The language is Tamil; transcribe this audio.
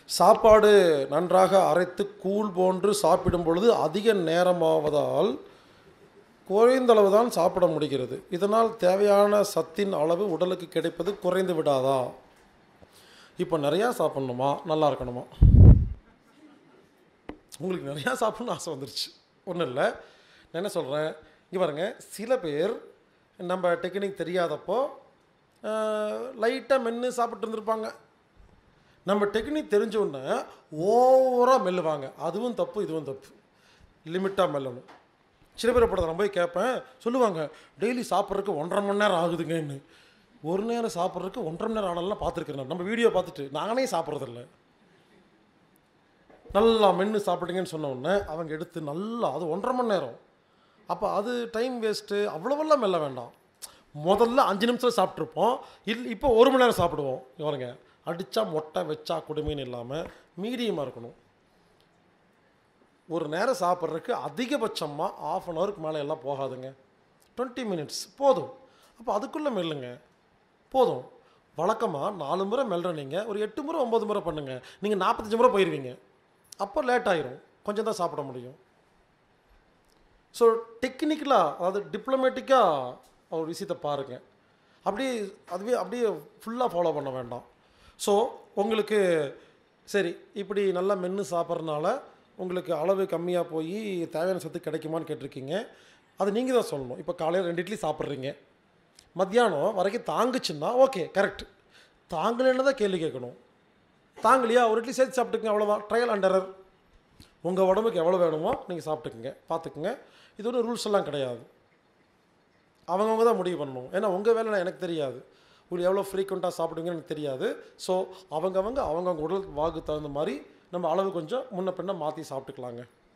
சாப்பாடு நன்றாக அரைத்து கூழ் போன்று சாப்பிடும் பொழுது அதிக நேரமாவதால் குறைந்த அளவு தான் சாப்பிட முடிகிறது இதனால் தேவையான சத்தின் அளவு உடலுக்கு கிடைப்பது குறைந்து விடாதா இப்போ நிறையா சாப்பிட்ணுமா நல்லா இருக்கணுமா உங்களுக்கு நிறையா சாப்பிட்ணுன்னு ஆசை வந்துருச்சு ஒன்றும் இல்லை நான் என்ன சொல்கிறேன் இங்கே பாருங்க சில பேர் நம்ம டெக்னிக் தெரியாதப்போ லைட்டாக மென்று சாப்பிட்டு இருந்திருப்பாங்க நம்ம டெக்னிக் தெரிஞ்ச உடனே ஓவராக மெல்லுவாங்க அதுவும் தப்பு இதுவும் தப்பு லிமிட்டாக மெல்லணும் சில பேர் படத்தை நான் போய் கேட்பேன் சொல்லுவாங்க டெய்லி சாப்பிட்றதுக்கு ஒன்றரை மணி நேரம் ஆகுதுங்கன்னு ஒரு நேரம் சாப்பிட்றதுக்கு ஒன்றரை மணி நேரம் ஆனாலாம் பார்த்துருக்கேன் நான். நம்ம வீடியோ பார்த்துட்டு நானே சாப்பிட்றதில்ல நல்லா மென்று சாப்பிட்டீங்கன்னு சொன்ன உடனே அவங்க எடுத்து நல்லா அது ஒன்றரை மணி நேரம் அப்போ அது டைம் வேஸ்ட்டு அவ்வளோவெல்லாம் மெல்ல வேண்டாம் முதல்ல அஞ்சு நிமிஷம் சாப்பிட்ருப்போம் இல் இப்போ ஒரு மணி நேரம் சாப்பிடுவோம் இவருங்க அடித்தா மொட்டை வச்சா கொடுமைன்னு இல்லாமல் மீடியமாக இருக்கணும் ஒரு நேரம் சாப்பிட்றதுக்கு அதிகபட்சமாக ஆஃப் அன் ஹவருக்கு மேலே எல்லாம் போகாதுங்க டுவெண்ட்டி மினிட்ஸ் போதும் அப்போ அதுக்குள்ளே மெல்லுங்க போதும் வழக்கமாக நாலு முறை மெல்ற நீங்கள் ஒரு எட்டு முறை ஒம்பது முறை பண்ணுங்கள் நீங்கள் நாற்பத்தஞ்சு முறை போயிடுவீங்க அப்போ லேட் ஆயிரும் கொஞ்சம் தான் சாப்பிட முடியும் ஸோ டெக்னிக்கலாக அதாவது டிப்ளமேட்டிக்காக ஒரு விஷயத்தை பாருங்கள் அப்படியே அதுவே அப்படியே ஃபுல்லாக ஃபாலோ பண்ண வேண்டாம் ஸோ உங்களுக்கு சரி இப்படி நல்லா மென்று சாப்பிட்றதுனால உங்களுக்கு அளவு கம்மியாக போய் தேவையான சத்து கிடைக்குமான்னு கேட்டிருக்கீங்க அது நீங்கள் தான் சொல்லணும் இப்போ காலையில் ரெண்டு இட்லி சாப்பிட்றீங்க மத்தியானம் வரைக்கும் தாங்குச்சுன்னா ஓகே கரெக்ட் தாங்கலைன்னு தான் கேள்வி கேட்கணும் தாங்கலையா ஒரு இட்லி சேர்த்து சாப்பிட்டுக்குங்க அவ்வளோதான் ட்ரையல் அண்டரர் உங்கள் உடம்புக்கு எவ்வளோ வேணுமோ நீங்கள் சாப்பிட்டுக்குங்க பார்த்துக்குங்க இது ஒன்றும் ரூல்ஸ் எல்லாம் கிடையாது அவங்கவுங்க தான் முடிவு பண்ணணும் ஏன்னா உங்கள் வேலை எனக்கு தெரியாது உங்களுக்கு எவ்வளோ ஃப்ரீக்வெண்ட்டாக சாப்பிடுவீங்கன்னு எனக்கு தெரியாது ஸோ அவங்கவங்க அவங்கவுங்க உடல் வாக்கு தகுந்த மாதிரி நம்ம அளவு கொஞ்சம் முன்ன பின்ன மாற்றி சாப்பிட்டுக்கலாங்க